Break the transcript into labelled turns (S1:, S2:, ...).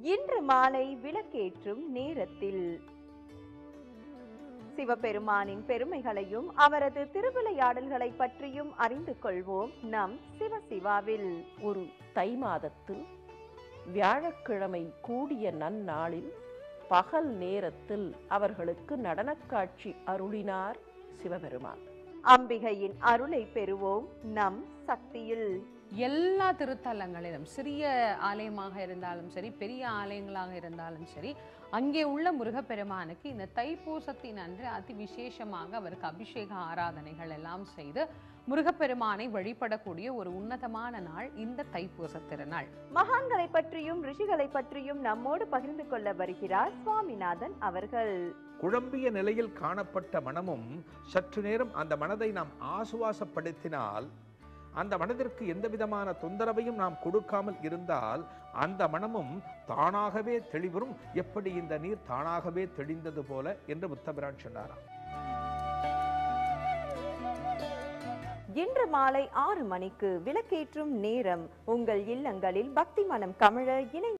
S1: இன்று மாலை விளக்கேற்றும் நேரத்தில் சிவபெருமானின் பெருமைகளையும் அவரது திருவிளையாடல்களை பற்றியும் அறிந்து கொள்வோம் நம் சிவசிவாவில்
S2: ஒரு தை மாதத்தில் வியாழக்கிழமை கூடிய நன்னாளில் பகல் நேரத்தில் அவர்களுக்கு நடனக் காட்சி அருளினார் சிவபெருமான்
S1: அம்பிகையின் அருளை பெறுவோம் நம் சக்தியில்
S3: எல்லா திருத்தலங்களிலும் சிறிய ஆலயமாக இருந்தாலும் சரி பெரிய ஆலயங்களாக இருந்தாலும் சரி அங்கே உள்ள முருகப்பெருமானுக்கு இந்த தைப்பூசத்தின் அன்று அதி விசேஷமாக அவருக்கு அபிஷேக ஆராதனைகள் எல்லாம் செய்து முருகப்பெருமானை வழிபடக்கூடிய ஒரு உன்னதமான நாள் இந்த தைப்பூச திருநாள்
S1: மகான்களை பற்றியும் ரிஷிகளை பற்றியும் நம்மோடு பகிர்ந்து கொள்ள வருகிறார் சுவாமிநாதன் அவர்கள்
S4: குழம்பிய நிலையில் காணப்பட்ட மனமும் சற்று நேரம் அந்த மனதை நாம் ஆசுவாசப்படுத்தினால் அந்த மனதிற்கு எந்த விதமான தொந்தரவையும் நாம் கொடுக்காமல் இருந்தால் அந்த மனமும் தானாகவே தெளிவரும் எப்படி இந்த நீர் தானாகவே தெளிந்தது போல என்று முத்தபிரான் சொன்னாராம்
S1: இன்று மாலை ஆறு மணிக்கு விளக்கேற்றும் நேரம் உங்கள் இல்லங்களில் பக்தி மனம் கமழ இணைந்து